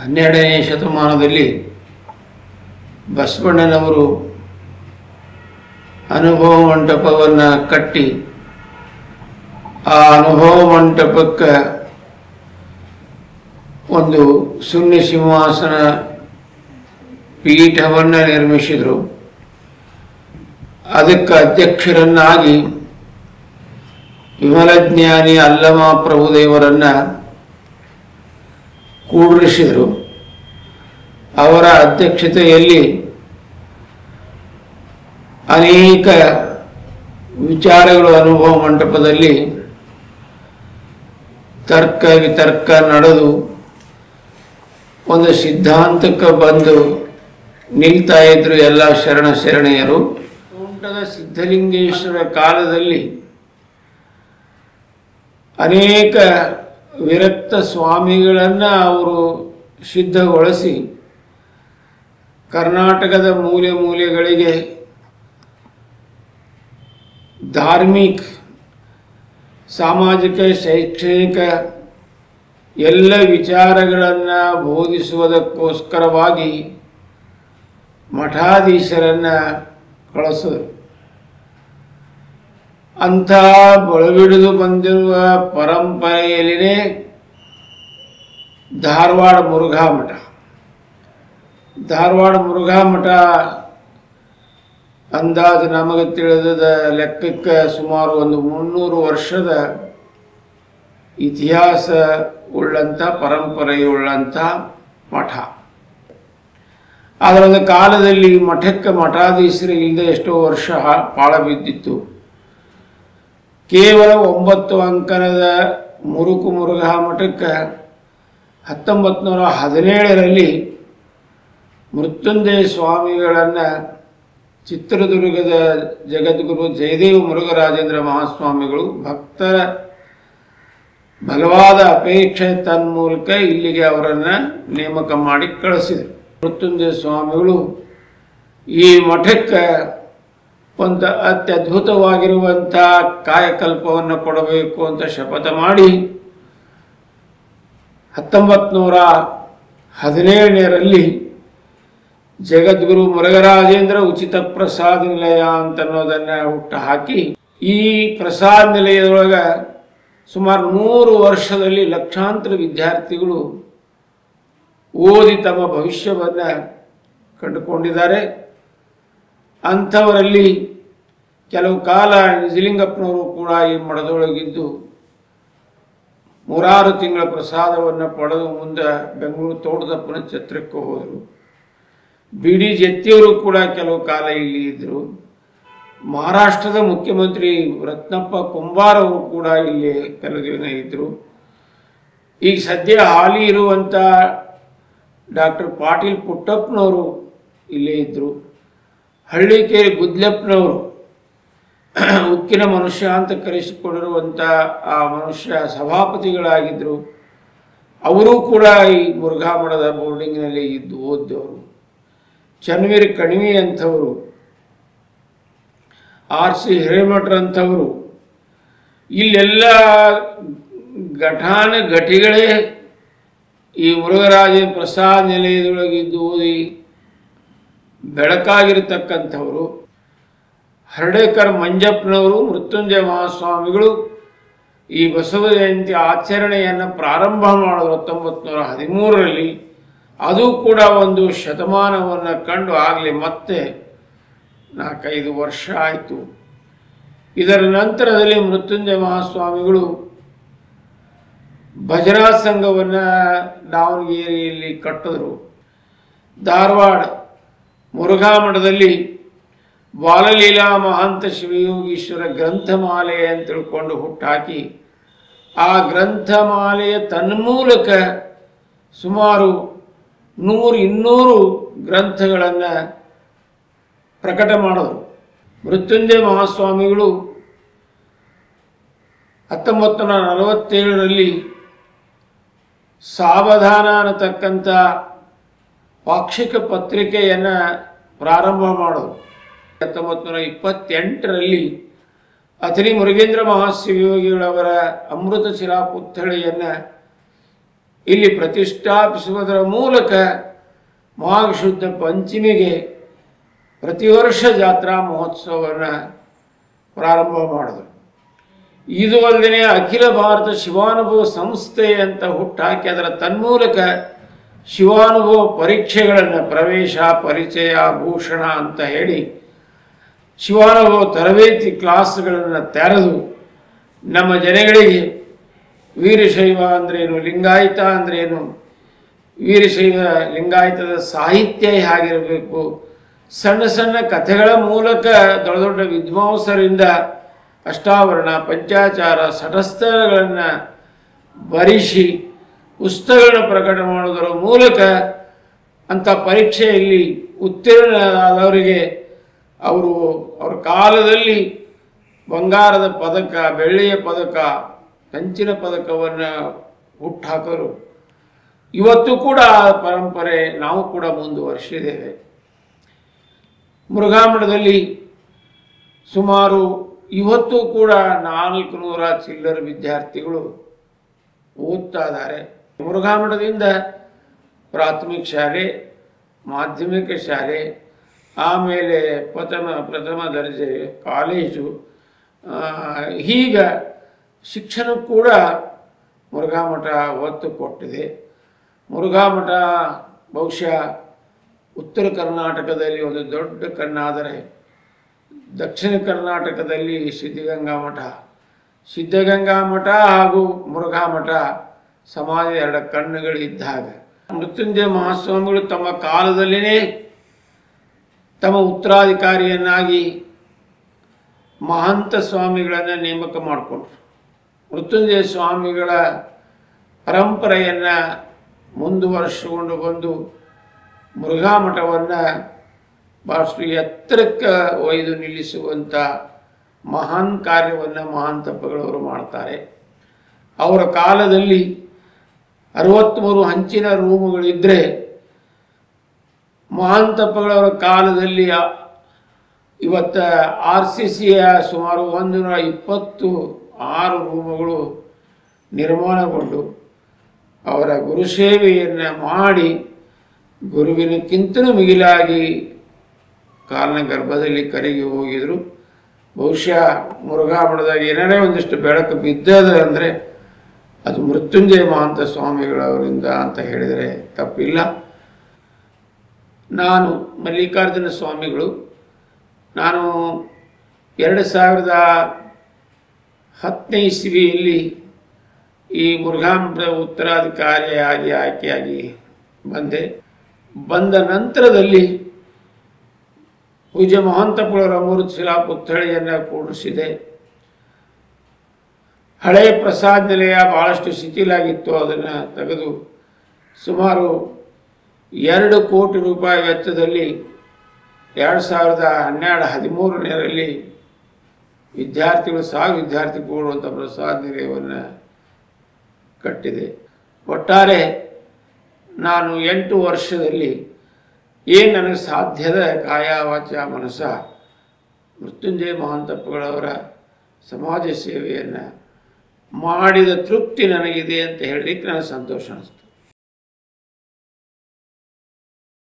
ಹನ್ನೆರಡನೇ ಶತಮಾನದಲ್ಲಿ ಬಸವಣ್ಣನವರು ಅನುಭವ ಮಂಟಪವನ್ನು ಕಟ್ಟಿ ಆ ಅನುಭವ ಮಂಟಪಕ್ಕೆ ಒಂದು ಶೂನ್ಯ ಸಿಂಹಾಸನ ಪೀಠವನ್ನು ನಿರ್ಮಿಸಿದರು ಅದಕ್ಕೆ ಅಧ್ಯಕ್ಷರನ್ನಾಗಿ ವಿಮಲಜ್ಞಾನಿ ಅಲ್ಲಮ ಪ್ರಭುದೇವರನ್ನ ಕೂಡಿಸಿದರು ಅವರ ಅಧ್ಯಕ್ಷತೆಯಲ್ಲಿ ಅನೇಕ ವಿಚಾರಗಳು ಅನುಭವ ಮಂಟಪದಲ್ಲಿ ತರ್ಕ ವಿತರ್ಕ ನಡೆದು ಒಂದು ಸಿದ್ಧಾಂತಕ್ಕೆ ಬಂದು ನಿಲ್ತಾ ಇದ್ರು ಎಲ್ಲ ಶರಣ ಶರಣೆಯರು ತೋಂಟದ ಸಿದ್ಧಲಿಂಗೇಶ್ವರ ಕಾಲದಲ್ಲಿ ಅನೇಕ ವಿರಕ್ತ ಸ್ವಾಮಿಗಳನ್ನು ಅವರು ಸಿದ್ಧಗೊಳಿಸಿ ಕರ್ನಾಟಕದ ಮೂಲೆ ಮೂಲೆಗಳಿಗೆ ಧಾರ್ಮಿಕ ಸಾಮಾಜಿಕ ಶೈಕ್ಷಣಿಕ ಎಲ್ಲ ವಿಚಾರಗಳನ್ನು ಬೋಧಿಸುವುದಕ್ಕೋಸ್ಕರವಾಗಿ ಮಠಾಧೀಶರನ್ನು ಕಳಿಸಿದರು ಅಂಥ ಬಳಬಿಡಿದು ಬಂದಿರುವ ಪರಂಪರೆಯಲ್ಲಿನೇ ಧಾರವಾಡ ಮುರುಘಾ ಮಠ ಧಾರವಾಡ ಮುರುಘಾ ಮಠ ಅಂದಾಜು ನಮಗೆ ತಿಳಿದ ಲೆಕ್ಕಕ್ಕೆ ಸುಮಾರು ಒಂದು ಮುನ್ನೂರು ವರ್ಷದ ಇತಿಹಾಸ ಉಳ್ಳಂಥ ಪರಂಪರೆಯುಳ್ಳಂಥ ಮಠ ಅದರ ಒಂದು ಕಾಲದಲ್ಲಿ ಮಠಕ್ಕೆ ಮಠಾಧೀಶರು ಇಲ್ಲದೆ ಎಷ್ಟೋ ವರ್ಷ ಪಾಳ ಬಿದ್ದಿತ್ತು ಕೇವಲ ಒಂಬತ್ತು ಅಂಕಣದ ಮುರುಕು ಮುರುಘಾ ಮಠಕ್ಕೆ ಹತ್ತೊಂಬತ್ತು ನೂರ ಹದಿನೇಳರಲ್ಲಿ ಮೃತ್ಯುಂಜಯ ಸ್ವಾಮಿಗಳನ್ನು ಚಿತ್ರದುರ್ಗದ ಜಗದ್ಗುರು ಜಯದೇವ ಮುರುಘರಾಜೇಂದ್ರ ಮಹಾಸ್ವಾಮಿಗಳು ಭಕ್ತರ ಬಲವಾದ ಅಪೇಕ್ಷೆ ತನ್ಮೂಲಕ ಇಲ್ಲಿಗೆ ಅವರನ್ನು ನೇಮಕ ಮಾಡಿ ಕಳಿಸಿದರು ಮೃತ್ಯುಂಜಯ ಸ್ವಾಮಿಗಳು ಈ ಮಠಕ್ಕೆ ಒಂದು ಅತ್ಯದ್ಭುತವಾಗಿರುವಂಥ ಕಾಯಕಲ್ಪವನ್ನು ಕೊಡಬೇಕು ಅಂತ ಶಪಥ ಮಾಡಿ ಹತ್ತೊಂಬತ್ತು ನೂರ ಹದಿನೇಳನೇರಲ್ಲಿ ಜಗದ್ಗುರು ಮುರುಘರಾಜೇಂದ್ರ ಉಚಿತ ಪ್ರಸಾದ ನಿಲಯ ಅಂತ ಅನ್ನೋದನ್ನು ಹುಟ್ಟು ಹಾಕಿ ಈ ಪ್ರಸಾದ ನಿಲಯದೊಳಗೆ ಸುಮಾರು ನೂರು ವರ್ಷದಲ್ಲಿ ಲಕ್ಷಾಂತರ ವಿದ್ಯಾರ್ಥಿಗಳು ಓದಿ ತಮ್ಮ ಭವಿಷ್ಯವನ್ನು ಕಂಡುಕೊಂಡಿದ್ದಾರೆ ಅಂಥವರಲ್ಲಿ ಕೆಲವು ಕಾಲ ನಿಜಲಿಂಗಪ್ಪನವರು ಕೂಡ ಈ ಮಠದೊಳಗಿದ್ದು ಮೂರಾರು ತಿಂಗಳ ಪ್ರಸಾದವನ್ನು ಪಡೆದು ಮುಂದೆ ಬೆಂಗಳೂರು ತೋಟದಪ್ಪನ ಛತ್ರಕ್ಕೆ ಹೋದರು ಬಿ ಡಿ ಜತ್ತಿಯವರು ಕೂಡ ಕೆಲವು ಕಾಲ ಇಲ್ಲಿ ಇದ್ದರು ಮಹಾರಾಷ್ಟ್ರದ ಮುಖ್ಯಮಂತ್ರಿ ರತ್ನಪ್ಪ ಕುಂಬಾರ್ ಅವರು ಕೂಡ ಇಲ್ಲಿ ಕೆಲವು ದಿನ ಇದ್ದರು ಈಗ ಸದ್ಯ ಹಾಲಿ ಇರುವಂಥ ಡಾಕ್ಟರ್ ಪಾಟೀಲ್ ಪುಟ್ಟಪ್ಪನವರು ಇಲ್ಲೇ ಇದ್ದರು ಹಳ್ಳಿಕೇರಿ ಗುದ್ಲೆಪ್ಪನವರು ಉಕ್ಕಿನ ಮನುಷ್ಯ ಅಂತ ಕರೆಸಿಕೊಂಡಿರುವಂಥ ಆ ಮನುಷ್ಯ ಸಭಾಪತಿಗಳಾಗಿದ್ದರು ಅವರು ಕೂಡ ಈ ಮುರುಘಾ ಮಠದ ಬೋರ್ಡಿಂಗ್ನಲ್ಲಿ ಇದ್ದು ಓದ್ದವರು ಚನ್ವೀರ್ ಕಣಿವೆ ಅಂಥವರು ಆರ್ ಸಿ ಹಿರೇಮಠರಂಥವರು ಇಲ್ಲೆಲ್ಲ ಘಟಾನ ಘಟಿಗಳೇ ಈ ಮುರುಘರಾಜ ಪ್ರಸಾದ್ ನಿಲಯದೊಳಗಿದ್ದು ಓದಿ ಬೆಳಕಾಗಿರ್ತಕ್ಕಂಥವರು ಹರ್ಡೇಕರ್ ಮಂಜಪ್ಪನವರು ಮೃತ್ಯುಂಜಯ ಮಹಾಸ್ವಾಮಿಗಳು ಈ ಬಸವ ಜಯಂತಿ ಆಚರಣೆಯನ್ನು ಪ್ರಾರಂಭ ಮಾಡೋದು ಹತ್ತೊಂಬತ್ತು ನೂರ ಹದಿಮೂರರಲ್ಲಿ ಅದು ಕೂಡ ಒಂದು ಶತಮಾನವನ್ನು ಕಂಡು ಆಗಲಿ ಮತ್ತೆ ನಾಲ್ಕೈದು ವರ್ಷ ಆಯಿತು ಇದರ ನಂತರದಲ್ಲಿ ಮೃತ್ಯುಂಜಯ ಮಹಾಸ್ವಾಮಿಗಳು ಭಜನಾ ಸಂಘವನ್ನು ದಾವಣಗೆರೆಯಲ್ಲಿ ಕಟ್ಟಿದ್ರು ಧಾರವಾಡ ಮುರುಘಾ ಮಠದಲ್ಲಿ ಬಾಲಲೀಲಾ ಮಹಾಂತ ಶಿವಯೋಗೀಶ್ವರ ಗ್ರಂಥಮಾಲೆ ಅಂತ ತಿಳ್ಕೊಂಡು ಹುಟ್ಟಾಕಿ ಆ ಗ್ರಂಥಮಾಲೆಯ ತನ್ಮೂಲಕ ಸುಮಾರು ನೂರು ಇನ್ನೂರು ಗ್ರಂಥಗಳನ್ನು ಪ್ರಕಟ ಮಾಡಿದರು ಮೃತ್ಯುಂಜಯ ಮಹಾಸ್ವಾಮಿಗಳು ಹತ್ತೊಂಬತ್ತು ನೂರ ನಲವತ್ತೇಳರಲ್ಲಿ ಸಾವಧಾನ ಅನ್ನತಕ್ಕಂಥ ಪಾಕ್ಷಿಕ ಪತ್ರಿಕೆಯನ್ನು ಪ್ರಾರಂಭ ಮಾಡೋದು ಹತ್ತೊಂಬತ್ತು ನೂರ ಇಪ್ಪತ್ತೆಂಟರಲ್ಲಿ ಅಥಣಿ ಮುರುಗೇಂದ್ರ ಮಹಾಶಿವಯೋಗಿಗಳವರ ಅಮೃತ ಶಿಲಾ ಪುತ್ಥಳಿಯನ್ನು ಇಲ್ಲಿ ಪ್ರತಿಷ್ಠಾಪಿಸುವುದರ ಮೂಲಕ ಮಾಘಶುದ್ಧ ಪಂಚಮಿಗೆ ಪ್ರತಿ ವರ್ಷ ಜಾತ್ರಾ ಮಹೋತ್ಸವವನ್ನು ಪ್ರಾರಂಭ ಮಾಡಿದ್ರು ಇದು ಅಲ್ಲದೆ ಅಖಿಲ ಭಾರತ ಶಿವಾನುಭವ ಸಂಸ್ಥೆ ಅಂತ ಹುಟ್ಟಾಕಿ ಅದರ ತನ್ಮೂಲಕ ಶಿವಾನುಭವ ಪರೀಕ್ಷೆಗಳನ್ನು ಪ್ರವೇಶ ಪರಿಚಯ ಭೂಷಣ ಅಂತ ಹೇಳಿ ಶಿವಾನುಭವ ತರಬೇತಿ ಕ್ಲಾಸ್ಗಳನ್ನು ತೆರೆದು ನಮ್ಮ ಜನಗಳಿಗೆ ವೀರಶೈವ ಅಂದ್ರೇನು ಲಿಂಗಾಯತ ಅಂದ್ರೇನು ವೀರಶೈವ ಲಿಂಗಾಯತದ ಸಾಹಿತ್ಯ ಹೇಗಿರಬೇಕು ಸಣ್ಣ ಸಣ್ಣ ಕಥೆಗಳ ಮೂಲಕ ದೊಡ್ಡ ದೊಡ್ಡ ವಿದ್ವಾಂಸರಿಂದ ಅಷ್ಟಾವರಣ ಪಂಚಾಚಾರ ಸಟಸ್ಥಗಳನ್ನು ಬರಿಸಿ ಪುಸ್ತಕಗಳನ್ನು ಪ್ರಕಟ ಮಾಡುವುದರ ಮೂಲಕ ಅಂಥ ಪರೀಕ್ಷೆಯಲ್ಲಿ ಉತ್ತೀರ್ಣರಾದವರಿಗೆ ಅವರು ಅವರ ಕಾಲದಲ್ಲಿ ಬಂಗಾರದ ಪದಕ ಬೆಳ್ಳಿಯ ಪದಕ ಕಂಚಿನ ಪದಕವನ್ನು ಹುಟ್ಟಾಕರು ಇವತ್ತು ಕೂಡ ಆ ಪರಂಪರೆ ನಾವು ಕೂಡ ಮುಂದುವರಿಸಿದ್ದೇವೆ ಮುರುಘಾಮಠದಲ್ಲಿ ಸುಮಾರು ಇವತ್ತು ಕೂಡ ನಾಲ್ಕು ನೂರ ಚಿಲ್ಲರ ವಿದ್ಯಾರ್ಥಿಗಳು ಓದ್ತಾ ಇದ್ದಾರೆ ಮುರುಘಾಮಠದಿಂದ ಪ್ರಾಥಮಿಕ ಶಾಲೆ ಮಾಧ್ಯಮಿಕ ಶಾಲೆ ಆಮೇಲೆ ಪ್ರಥಮ ಪ್ರಥಮ ದರ್ಜೆ ಕಾಲೇಜು ಆ, ಹೀಗ ಶಿಕ್ಷಣ ಕೂಡ ಮುರುಘಾಮಠ ಒತ್ತು ಕೊಟ್ಟಿದೆ ಮುರುಘಾಮಠ ಬಹುಶಃ ಉತ್ತರ ಕರ್ನಾಟಕದಲ್ಲಿ ಒಂದು ದೊಡ್ಡ ಕಣ್ಣಾದರೆ ದಕ್ಷಿಣ ಕರ್ನಾಟಕದಲ್ಲಿ ಸಿದ್ಧಗಂಗಾ ಮಠ ಸಿದ್ಧಗಂಗಾ ಮಠ ಹಾಗೂ ಮುರುಘಾ ಮಠ ಸಮಾಜ ಎರಡು ಕಣ್ಣುಗಳಿದ್ದಾಗ ಮೃತ್ಯುಂಜಯ ಮಹಾಸ್ವಾಮಿಗಳು ತಮ್ಮ ಕಾಲದಲ್ಲಿನೇ ತಮ್ಮ ಉತ್ತರಾಧಿಕಾರಿಯನ್ನಾಗಿ ಮಹಂತ ಸ್ವಾಮಿಗಳನ್ನು ನೇಮಕ ಮಾಡಿಕೊಂಡ್ರು ಮೃತ್ಯುಂಜಯ ಸ್ವಾಮಿಗಳ ಪರಂಪರೆಯನ್ನು ಮುಂದುವರಿಸಿಕೊಂಡು ಬಂದು ಮುರುಘಾ ಮಠವನ್ನು ಭಾಳಷ್ಟು ಎತ್ತರಕ್ಕೆ ಒಯ್ದು ನಿಲ್ಲಿಸುವಂಥ ಮಹಾನ್ ಕಾರ್ಯವನ್ನು ಮಹಾನ್ ತಪ್ಪಗಳವರು ಮಾಡ್ತಾರೆ ಅವರ ಕಾಲದಲ್ಲಿ ಅರವತ್ತ್ಮೂರು ಹಂಚಿನ ರೂಮುಗಳಿದ್ದರೆ ಮಹಾನ್ ತಪ್ಪಗಳವರ ಕಾಲದಲ್ಲಿ ಆ- ಇವತ್ತ ಆರ್ ಸಿ ಸಿಯ ಸುಮಾರು ಒಂದು ನೂರ ಇಪ್ಪತ್ತು ಆರು ರೂಮುಗಳು ನಿರ್ಮಾಣಗೊಂಡು ಅವರ ಗುರುಸೇವೆಯನ್ನು ಮಾಡಿ ಗುರುವಿನಕ್ಕಿಂತಲೂ ಮಿಗಿಲಾಗಿ ಕಾಲನ ಗರ್ಭದಲ್ಲಿ ಕರಗಿ ಹೋಗಿದ್ರು ಬಹುಶಃ ಮುರುಘಾ ಮಠದಾಗ ಏನಾರೇ ಒಂದಿಷ್ಟು ಬೆಳಕು ಬಿದ್ದದ ಅಂದರೆ ಅದು ಮೃತ್ಯುಂಜಯ ಮಹಾಂತ ಸ್ವಾಮಿಗಳವರಿಂದ ಅಂತ ಹೇಳಿದರೆ ತಪ್ಪಿಲ್ಲ ನಾನು ಮಲ್ಲಿಕಾರ್ಜುನ ಸ್ವಾಮಿಗಳು ನಾನು ಎರಡು ಸಾವಿರದ ಹತ್ತನೇ ಇಸ್ವಿಯಲ್ಲಿ ಈ ಮುರುಘಾಮಠದ ಉತ್ತರಾಧಿಕಾರಿಯಾಗಿ ಆಯ್ಕೆಯಾಗಿ ಬಂದೆ ಬಂದ ನಂತರದಲ್ಲಿ ಪೂಜ್ಯ ಮಹಂತಪುಳರ ಅಮೃತ ಶಿಲಾ ಪುತ್ಥಳಿಯನ್ನು ಕೂಡಿಸಿದೆ ಹಳೆಯ ಪ್ರಸಾದ ನಿಲಯ ಭಾಳಷ್ಟು ಶಿಥಿಲಾಗಿತ್ತು ಅದನ್ನು ತೆಗೆದು ಸುಮಾರು ಎರಡು ಕೋಟಿ ರೂಪಾಯಿ ವೆಚ್ಚದಲ್ಲಿ ಎರಡು ಸಾವಿರದ ಹನ್ನೆರಡು ಹದಿಮೂರನೇರಲ್ಲಿ ವಿದ್ಯಾರ್ಥಿಗಳು ಸಾವಿರ ವಿದ್ಯಾರ್ಥಿ ಕೂಡುವಂಥ ಪ್ರಸಾದ ನಿಲಯವನ್ನು ಕಟ್ಟಿದೆ ಒಟ್ಟಾರೆ ನಾನು ಎಂಟು ವರ್ಷದಲ್ಲಿ ಏನು ನನಗೆ ಸಾಧ್ಯದ ಕಾಯ ವಾಚ ಮನಸ್ಸ ಮೃತ್ಯುಂಜಯ ಮಹಾಂತಪ್ಪಗಳವರ ಸಮಾಜ ಸೇವೆಯನ್ನು ಮಾಡಿದ ತೃಪ್ತಿ ನನಗಿದೆ ಅಂತ ಹೇಳಲಿಕ್ಕೆ ನನಗೆ ಸಂತೋಷ ಅನಿಸ್ತು